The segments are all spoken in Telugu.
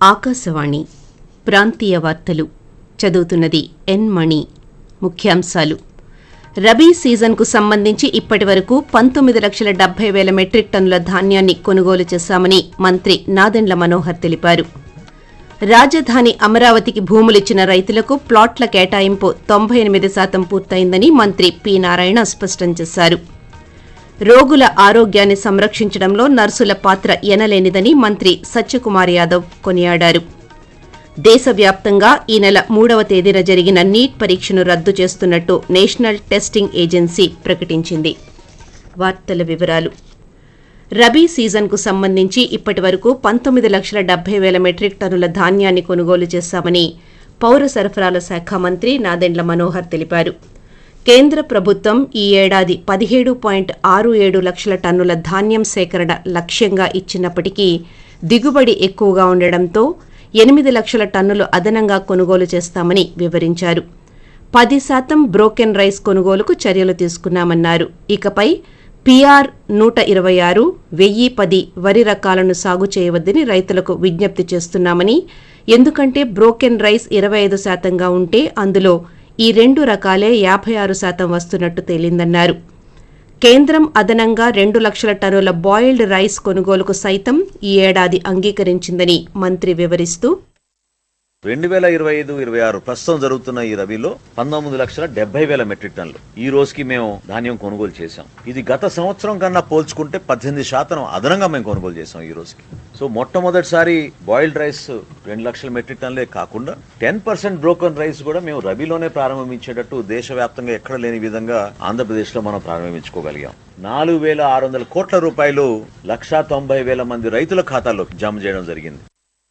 ఆకాశవాణి ప్రాంతీయ వార్తలు చదువుతున్నది ఎన్ మణి ముఖ్యాంశాలు రబీ సీజన్కు సంబంధించి ఇప్పటి వరకు పంతొమ్మిది లక్షల డెబ్బై వేల మెట్రిక్ టన్నుల ధాన్యాన్ని కొనుగోలు చేశామని మంత్రి నాదెండ్ల మనోహర్ తెలిపారు రాజధాని అమరావతికి భూములిచ్చిన రైతులకు ప్లాట్ల కేటాయింపు తొంభై ఎనిమిది శాతం పూర్తయిందని మంత్రి పి నారాయణ స్పష్టం చేశారు రోగుల ఆరోగ్యాన్ని సంరక్షించడంలో నర్సుల పాత్ర ఎనలేనిదని మంత్రి సత్యకుమార్ యాదవ్ కొనియాడారు దేశవ్యాప్తంగా ఈ నెల మూడవ తేదీన జరిగిన నీట్ పరీక్షను రద్దు చేస్తున్నట్టు నేషనల్ టెస్టింగ్ ఏజెన్సీ ప్రకటించింది వార్తల వివరాలు రబీ సీజన్కు సంబంధించి ఇప్పటి వరకు పంతొమ్మిది లక్షల డెబ్బై వేల మెట్రిక్ టన్నుల ధాన్యాన్ని కొనుగోలు చేశామని పౌర సరఫరాల శాఖ మంత్రి నాదెండ్ల మనోహర్ తెలిపారు కేంద్ర ప్రభుత్వం ఈ ఏడాది పదిహేడు పాయింట్ ఆరు ఏడు లక్షల టన్నుల ధాన్యం సేకరణ లక్ష్యంగా ఇచ్చినప్పటికీ దిగుబడి ఎక్కువగా ఉండడంతో ఎనిమిది లక్షల టన్నులు అదనంగా కొనుగోలు చేస్తామని వివరించారు పది శాతం బ్రోకెన్ రైస్ కొనుగోలుకు చర్యలు తీసుకున్నామన్నారు ఇకపై పీఆర్ నూట ఇరవై ఆరు వెయ్యి పది వరి రకాలను సాగు చేయవద్దని రైతులకు విజ్ఞప్తి చేస్తున్నామని ఎందుకంటే బ్రోకెన్ రైస్ ఇరవై ఐదు శాతంగా ఉంటే అందులో ఈ రెండు రకాలే యాభై ఆరు శాతం వస్తున్నట్టు తేలిందన్నారు కేంద్రం అదనంగా రెండు లక్షల టన్నుల బాయిల్డ్ రైస్ కొనుగోలుకు సైతం ఈ ఏడాది అంగీకరించిందని మంత్రి వివరిస్తూ రెండు వేల ఇరవై ఐదు ఇరవై ఆరు ప్రస్తుతం జరుగుతున్న ఈ రబీలో పంతొమ్మిది లక్షల డెబ్బై వేల మెట్రిక్ టన్నులు ఈ రోజుకి మేము ధాన్యం కొనుగోలు చేశాం ఇది గత సంవత్సరం కన్నా పోల్చుకుంటే పద్దెనిమిది శాతం అదనంగా మేము కొనుగోలు చేశాం ఈ రోజుకి సో మొట్టమొదటిసారి బాయిల్డ్ రైస్ రెండు లక్షల మెట్రిక్ టన్నులే కాకుండా టెన్ పర్సెంట్ బ్రోకన్ రైస్ కూడా మేము రబీలోనే ప్రారంభించేటట్టు దేశవ్యాప్తంగా ఎక్కడ లేని విధంగా ఆంధ్రప్రదేశ్లో మనం ప్రారంభించుకోగలిగాం నాలుగు వేల ఆరు వందల కోట్ల రూపాయలు లక్షా తొంభై వేల మంది రైతుల ఖాతాల్లో జమ చేయడం జరిగింది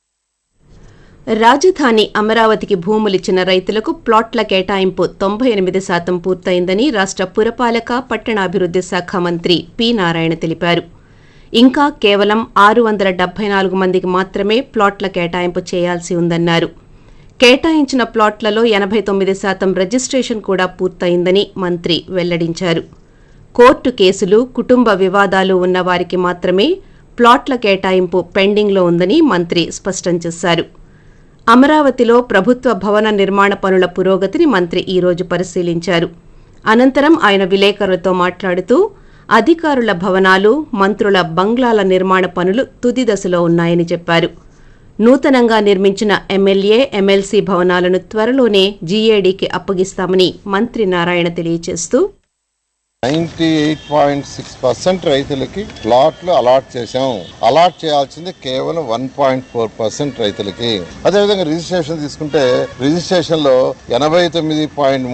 రాజధాని అమరావతికి భూములిచ్చిన రైతులకు ప్లాట్ల కేటాయింపు తొంభై ఎనిమిది శాతం పూర్తయిందని రాష్ట్ర పురపాలక పట్టణాభివృద్ధి శాఖ మంత్రి పి నారాయణ తెలిపారు ఇంకా కేవలం ఆరు వందల డెబ్బై నాలుగు మందికి మాత్రమే ప్లాట్ల కేటాయింపు చేయాల్సి ఉందన్నారు కేటాయించిన ప్లాట్లలో ఎనభై తొమ్మిది శాతం రిజిస్ట్రేషన్ కూడా పూర్తయిందని మంత్రి వెల్లడించారు కోర్టు కేసులు కుటుంబ వివాదాలు ఉన్న వారికి మాత్రమే ప్లాట్ల కేటాయింపు పెండింగ్లో ఉందని మంత్రి స్పష్టం చేశారు అమరావతిలో ప్రభుత్వ భవన నిర్మాణ పనుల పురోగతిని మంత్రి ఈ రోజు పరిశీలించారు అనంతరం ఆయన విలేకరులతో మాట్లాడుతూ అధికారుల భవనాలు మంత్రుల బంగ్లాల నిర్మాణ పనులు తుది దశలో ఉన్నాయని చెప్పారు నూతనంగా నిర్మించిన ఎమ్మెల్యే ఎమ్మెల్సీ భవనాలను త్వరలోనే జీఏడీకి అప్పగిస్తామని మంత్రి నారాయణ తెలియజేస్తూ ninety eight point six percent రైతులకి ప్లాట్లు అలాట్ చేశాం అలాట్ చేయాల్సింది కేవలం వన్ పాయింట్ ఫోర్ పర్సెంట్ రైతులకి అదేవిధంగా రిజిస్ట్రేషన్ తీసుకుంటే రిజిస్ట్రేషన్ లో ఎనభై తొమ్మిది పాయింట్